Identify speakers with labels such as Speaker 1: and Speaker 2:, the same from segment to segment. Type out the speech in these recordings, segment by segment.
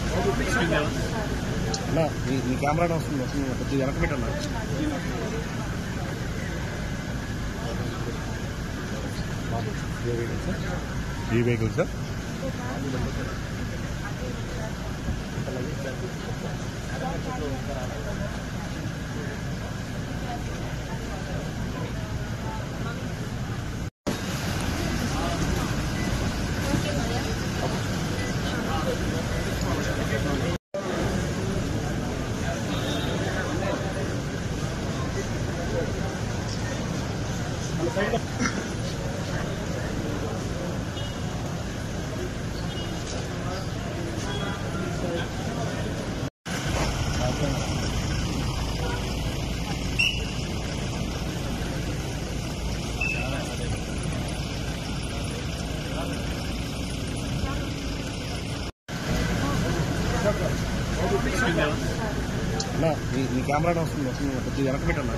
Speaker 1: అన్నా మీ మీ కెమెరా వస్తుంది వస్తుంది కొద్దిగా వెనక పెట్టన్నా
Speaker 2: ఈ వెహికల్ సార్
Speaker 1: అన్నా మీ మీ కెమెరా వస్తుంది వస్తుంది కొద్దిగా వెనక పెట్టన్నా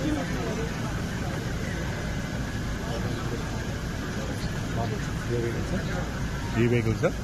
Speaker 2: ఈ వెహికల్ సార్